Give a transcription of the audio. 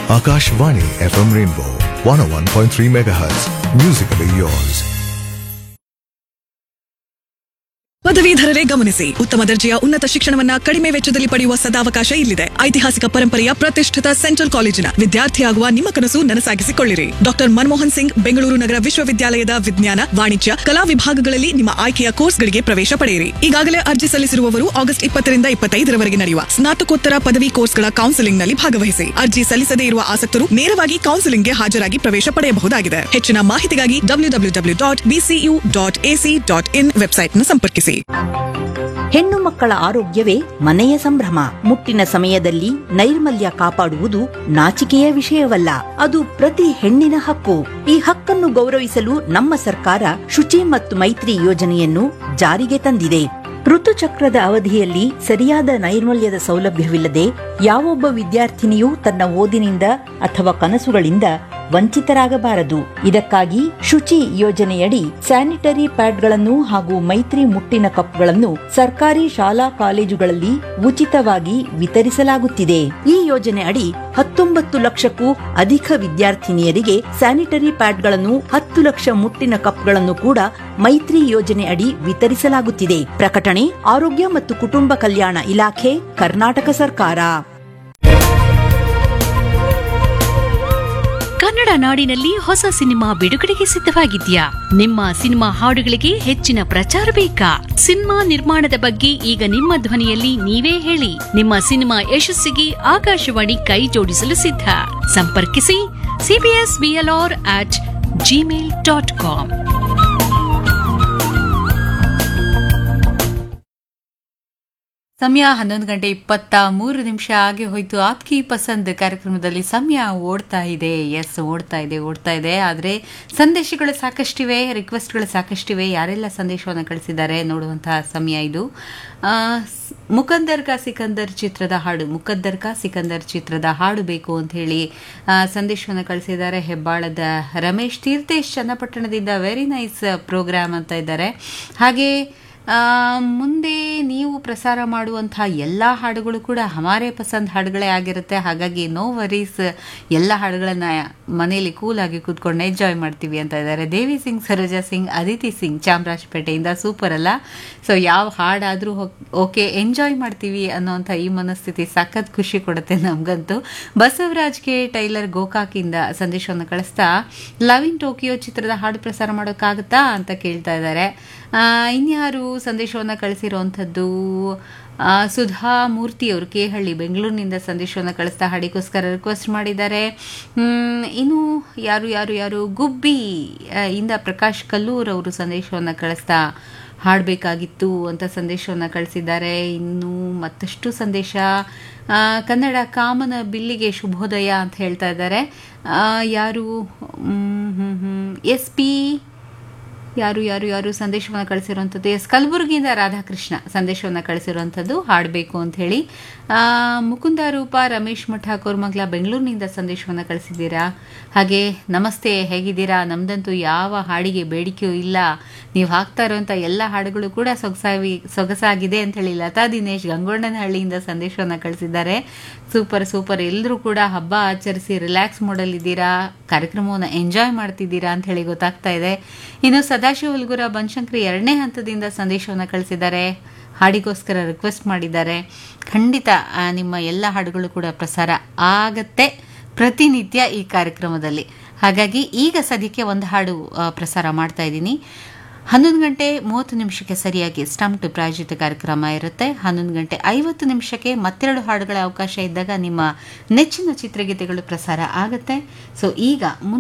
Akashvani FM Rainbow 101.3 MHz. Musically yours. ಪದವೀಧರರೇ ಗಮನಿಸಿ ಉತ್ತಮ ದರ್ಜೆಯ ಉನ್ನತ ಶಿಕ್ಷಣವನ್ನ ಕಡಿಮೆ ವೆಚ್ಚದಲ್ಲಿ ಪಡೆಯುವ ಸದಾವಕಾಶ ಇಲ್ಲಿದೆ ಐತಿಹಾಸಿಕ ಪರಂಪರೆಯ ಪ್ರತಿಷ್ಠಿತ ಸೆಂಟ್ರಲ್ ಕಾಲೇಜಿನ ವಿದ್ಯಾರ್ಥಿಯಾಗುವ ನಿಮ್ಮ ಕನಸು ನನಸಾಗಿಸಿಕೊಳ್ಳಿರಿ ಡಾಕ್ಟರ್ ಮನಮೋಹನ್ ಸಿಂಗ್ ಬೆಂಗಳೂರು ನಗರ ವಿಶ್ವವಿದ್ಯಾಲಯದ ವಿಜ್ಞಾನ ವಾಣಿಜ್ಯ ಕಲಾ ವಿಭಾಗಗಳಲ್ಲಿ ನಿಮ್ಮ ಆಯ್ಕೆಯ ಕೋರ್ಸ್ಗಳಿಗೆ ಪ್ರವೇಶ ಪಡೆಯಿರಿ ಈಗಾಗಲೇ ಅರ್ಜಿ ಸಲ್ಲಿಸಿರುವವರು ಆಗಸ್ಟ್ ಇಪ್ಪತ್ತರಿಂದ ಇಪ್ಪತ್ತೈದರವರೆಗೆ ನಡೆಯುವ ಸ್ನಾತಕೋತ್ತರ ಪದವಿ ಕೋರ್ಸ್ಗಳ ಕೌನ್ಸೆಲಿಂಗ್ನಲ್ಲಿ ಭಾಗವಹಿಸಿ ಅರ್ಜಿ ಸಲ್ಲಿಸದೇ ಇರುವ ಆಸಕ್ತರು ನೇರವಾಗಿ ಕೌನ್ಸೆಲಿಂಗ್ಗೆ ಹಾಜರಾಗಿ ಪ್ರವೇಶ ಪಡೆಯಬಹುದಾಗಿದೆ ಹೆಚ್ಚಿನ ಮಾಹಿತಿಗಾಗಿ W W W dot BCU dot AC dot in ವೆಬ್ಸೈಟ್ನ ಸಂಪರ್ಕಿಸಿ ಹೆಣ್ಣು ಮಕ್ಕಳ ಆರೋಗ್ಯವೇ ಮನೆಯ ಸಂಭ್ರಮ ಮುಟ್ಟಿನ ಸಮಯದಲ್ಲಿ ನೈರ್ಮಲ್ಯ ಕಾಪಾಡುವುದು ನಾಚಿಕೆಯ ವಿಷಯವಲ್ಲ ಅದು ಪ್ರತಿ ಹೆಣ್ಣಿನ ಹಕ್ಕು ಈ ಹಕ್ಕನ್ನು ಗೌರವಿಸಲು ನಮ್ಮ ಸರ್ಕಾರ ಶುಚಿ ಮತ್ತು ಮೈತ್ರಿ ಯೋಜನೆಯನ್ನು ಜಾರಿಗೆ ತಂದಿದೆ ಋತುಚಕ್ರದ ಅವಧಿಯಲ್ಲಿ ಸರಿಯಾದ ನೈರ್ಮಲ್ಯದ ಸೌಲಭ್ಯವಿಲ್ಲದೆ ಯಾವೊಬ್ಬ ವಿದ್ಯಾರ್ಥಿನಿಯೂ ತನ್ನ ಓದಿನಿಂದ ಅಥವಾ ಕನಸುಗಳಿಂದ ವಂಚಿತರಾಗಬಾರದು ಇದಕ್ಕಾಗಿ ಶುಚಿ ಯೋಜನೆಯಡಿ ಸ್ಯಾನಿಟರಿ ಪ್ಯಾಡ್ಗಳನ್ನು ಹಾಗೂ ಮೈತ್ರಿ ಮುಟ್ಟಿನ ಕಪ್ಗಳನ್ನು ಸರ್ಕಾರಿ ಶಾಲಾ ಕಾಲೇಜುಗಳಲ್ಲಿ ಉಚಿತವಾಗಿ ವಿತರಿಸಲಾಗುತ್ತಿದೆ ಈ ಯೋಜನೆ ಅಡಿ ಹತ್ತೊಂಬತ್ತು ಲಕ್ಷಕ್ಕೂ ಅಧಿಕ ವಿದ್ಯಾರ್ಥಿನಿಯರಿಗೆ ಸ್ಯಾನಿಟರಿ ಪ್ಯಾಡ್ಗಳನ್ನು ಹತ್ತು ಲಕ್ಷ ಮುಟ್ಟಿನ ಕಪ್ಗಳನ್ನು ಕೂಡ ಮೈತ್ರಿ ಯೋಜನೆ ಅಡಿ ವಿತರಿಸಲಾಗುತ್ತಿದೆ ಪ್ರಕಟಣೆ ಆರೋಗ್ಯ ಮತ್ತು ಕುಟುಂಬ ಕಲ್ಯಾಣ ಇಲಾಖೆ ಕರ್ನಾಟಕ ಸರ್ಕಾರ ಕನ್ನಡ ನಾಡಿನಲ್ಲಿ ಹೊಸ ಸಿನಿಮಾ ಬಿಡುಗಡೆಗೆ ಸಿದ್ಧವಾಗಿದ್ಯಾ ನಿಮ್ಮ ಸಿನಿಮಾ ಹಾಡುಗಳಿಗೆ ಹೆಚ್ಚಿನ ಪ್ರಚಾರ ಬೇಕಾ ಸಿನಿಮಾ ನಿರ್ಮಾಣದ ಬಗ್ಗೆ ಈಗ ನಿಮ್ಮ ಧ್ವನಿಯಲ್ಲಿ ನೀವೇ ಹೇಳಿ ನಿಮ್ಮ ಸಿನಿಮಾ ಯಶಸ್ಸಿಗೆ ಆಕಾಶವಾಣಿ ಕೈ ಜೋಡಿಸಲು ಸಿದ್ಧ ಸಂಪರ್ಕಿಸಿ CBS BLR at Gmail dot com ಸಮಯ ಹನ್ನೊಂದು ಗಂಟೆ ಇಪ್ಪತ್ತ ಮೂರು ನಿಮಿಷ ಆಗಿ ಹೋಯ್ತು ಆಪ್ಕಿ ಪಸಂದ್ ಕಾರ್ಯಕ್ರಮದಲ್ಲಿ ಸಮಯ ಓಡ್ತಾ ಇದೆ ಎಸ್ ಓಡ್ತಾ ಇದೆ ಓಡ್ತಾ ಇದೆ ಆದರೆ ಸಂದೇಶಗಳು ಸಾಕಷ್ಟಿವೆ ರಿಕ್ವೆಸ್ಟ್ಗಳು ಸಾಕಷ್ಟಿವೆ ಯಾರೆಲ್ಲ ಸಂದೇಶವನ್ನು ಕಳಿಸಿದ್ದಾರೆ ನೋಡುವಂತಹ ಸಮಯ ಇದು ಆ, ಸ್- ಮುಕದ್ದರ್ ಕಾ ಸಿಕಂದರ್ ಚಿತ್ರದ ಹಾಡು ಮುಕದ್ದರ್ ಕಾ ಸಿಕಂದರ್ ಚಿತ್ರದ ಹಾಡು ಬೇಕು ಅಂತ ಹೇಳಿ ಆ, ಸಂದೇಶವನ್ನು ಕಳಿಸಿದ್ದಾರೆ ಹೆಬ್ಬಾಳದ ರಮೇಶ್ ತೀರ್ಥೇಶ್ ಚನ್ನಪಟ್ಟಣದಿಂದ ವೆರಿ ನೈಸ್ ಪ್ರೋಗ್ರಾಮ್ ಅಂತ ಇದ್ದಾರೆ ಹಾಗೆ ಆ, ಮುಂದೆ ನೀವು ಪ್ರಸಾರ ಮಾಡುವಂತಹ ಎಲ್ಲ ಹಾಡುಗಳು ಕೂಡ ಹಮಾರೇ ಪಸಂದ್ ಹಾಡುಗಳೇ ಆಗಿರುತ್ತೆ ಹಾಗಾಗಿ ನೋ ವರೀಸ್ ಎಲ್ಲ ಹಾಡುಗಳನ್ನ ಮನೆಯಲ್ಲಿ ಕೂಲಾಗಿ ಕೂತ್ಕೊಂಡು ಎಂಜಾಯ್ ಮಾಡ್ತೀವಿ ಅಂತ ಇದ್ದಾರೆ ದೇವಿ ಸಿಂಗ್ ಸರೋಜಾ ಸಿಂಗ್ ಅದಿತಿ ಸಿಂಗ್ ಚಾಮರಾಜಪೇಟೆಯಿಂದ ಸೂಪರ್ ಅಲ್ಲ ಸೊ ಯಾವ ಹಾಡಾದರೂ ಓಕೆ ಎಂಜಾಯ್ ಮಾಡ್ತೀವಿ ಅನ್ನೋಂಥ ಈ ಮನಸ್ಥಿತಿ ಸಖತ್ ಖುಷಿ ಕೊಡುತ್ತೆ ನಮಗಂತೂ ಬಸವರಾಜ್ ಕೆ ಟೈಲರ್ ಗೋಕಾಕಿಂದ ಸಂದೇಶವನ್ನು ಕಳಿಸ್ತಾ ಲವ್ ಇನ್ ಟೋಕಿಯೋ ಚಿತ್ರದ ಹಾಡು ಪ್ರಸಾರ ಮಾಡೋಕ್ಕಾಗುತ್ತಾ ಅಂತ ಕೇಳ್ತಾ ಇದ್ದಾರೆ ಆ, ಇನ್ಯಾರು ಸಂದೇಶವನ್ನು ಕಳಿಸಿರುವಂಥದ್ದು ಆ, ಸುಧಾ ಮೂರ್ತಿ ಅವರು ಕೇಹಳ್ಳಿ ಬೆಂಗಳೂರಿನಿಂದ ಸಂದೇಶವನ್ನು ಕಳಿಸ್ತಾ ಹಾಡಿಗೋಸ್ಕರ ರಿಕ್ವೆಸ್ಟ್ ಮಾಡಿದ್ದಾರೆ ಹ್ಮ್, ಇನ್ನು ಯಾರು ಯಾರು ಯಾರು ಗುಬ್ಬಿ ಆ, ಇಂದ ಪ್ರಕಾಶ್ ಕಲ್ಲೂರ್ ಅವರು ಸಂದೇಶವನ್ನು ಕಳಿಸ್ತಾ ಹಾಡಬೇಕಾಗಿತ್ತು ಅಂತ ಸಂದೇಶವನ್ನು ಕಳಿಸಿದ್ದಾರೆ ಇನ್ನು ಮತ್ತಷ್ಟು ಸಂದೇಶ ಆ, ಕನ್ನಡ ಕಾಮನ ಬಿಲ್ಲಿಗೆ ಶುಭೋದಯ ಅಂತ ಹೇಳ್ತಾ ಇದ್ದಾರೆ ಆ, ಯಾರು ಎಸ್ ಪಿ ಯಾರು ಯಾರು ಯಾರು ಸಂದೇಶವನ್ನು ಕಳಿಸಿರುವಂಥದ್ದು ಎಸ್ ಕಲಬುರಗಿಯಿಂದ ರಾಧಾಕೃಷ್ಣ ಸಂದೇಶವನ್ನು ಕಳಿಸಿರುವಂಥದ್ದು ಹಾಡಬೇಕು ಅಂತ ಹೇಳಿ ಆ, ಮುಕುಂದ ರೂಪ ರಮೇಶ್ ಮಠ ಕೋರ್ಮಂಗ್ಲ ಬೆಂಗಳೂರಿನಿಂದ ಸಂದೇಶವನ್ನು ಕಳಿಸಿದ್ದೀರಾ ಹಾಗೆ ನಮಸ್ತೆ ಹೇಗಿದ್ದೀರಾ ನಮ್ದಂತೂ ಯಾವ ಹಾಡಿಗೆ ಬೇಡಿಕೆಯೂ ಇಲ್ಲ ನೀವು ಹಾಕ್ತಾ ಇರುವಂಥ ಎಲ್ಲ ಹಾಡುಗಳು ಕೂಡ ಸೊಗಸಾಗಿ ಸೊಗಸಾಗಿದೆ ಅಂತ ಹೇಳಿ ಲತಾ ದಿನೇಶ್ ಗಂಗೊಣ್ಣನಹಳ್ಳಿಯಿಂದ ಸಂದೇಶವನ್ನು ಕಳಿಸಿದ್ದಾರೆ ಸೂಪರ್ ಸೂಪರ್ ಎಲ್ಲರೂ ಕೂಡ ಹಬ್ಬ ಆಚರಿಸಿ ರಿಲ್ಯಾಕ್ಸ್ ಮೋಡಲ್ ಇದ್ದೀರಾ ಕಾರ್ಯಕ್ರಮವನ್ನು ಎಂಜಾಯ್ ಮಾಡ್ತಿದ್ದೀರಾ ಅಂತ ಹೇಳಿ ಗೊತ್ತಾಗ್ತಾ ಇದೆ ಇನ್ನು ಸದಾಶಿವ ಹುಲ್ಗುರ ಬನಶಂಕರಿ ಎರಡನೇ ಹಂತದಿಂದ ಸಂದೇಶವನ್ನು ಕಳಿಸಿದ್ದಾರೆ ಹಾಡಿಗೋಸ್ಕರ ರಿಕ್ವೆಸ್ಟ್ ಮಾಡಿದ್ದಾರೆ ಖಂಡಿತ ಆ, ನಿಮ್ಮ ಎಲ್ಲ ಹಾಡುಗಳು ಕೂಡ ಪ್ರಸಾರ ಆಗತ್ತೆ ಪ್ರತಿನಿತ್ಯ ಈ ಕಾರ್ಯಕ್ರಮದಲ್ಲಿ ಹಾಗಾಗಿ ಈಗ ಸದ್ಯಕ್ಕೆ ಒಂದು ಹಾಡು ಆ, ಪ್ರಸಾರ ಮಾಡ್ತಾ ಇದ್ದೀನಿ ಹನ್ನೊಂದು ಗಂಟೆ ಮೂವತ್ತು ನಿಮಿಷಕ್ಕೆ ಸರಿಯಾಗಿ ಸ್ಟಂಪ್ ಪ್ರಾಯೋಜಿತ ಕಾರ್ಯಕ್ರಮ ಇರುತ್ತೆ ಹನ್ನೊಂದು ಗಂಟೆ ಐವತ್ತು ನಿಮಿಷಕ್ಕೆ ಮತ್ತೆರಡು ಹಾಡುಗಳ ಅವಕಾಶ ಇದ್ದಾಗ ನಿಮ್ಮ ನೆಚ್ಚಿನ ಚಿತ್ರಗೀತೆಗಳು ಪ್ರಸಾರ ಆಗುತ್ತೆ ಸೊ ಈಗ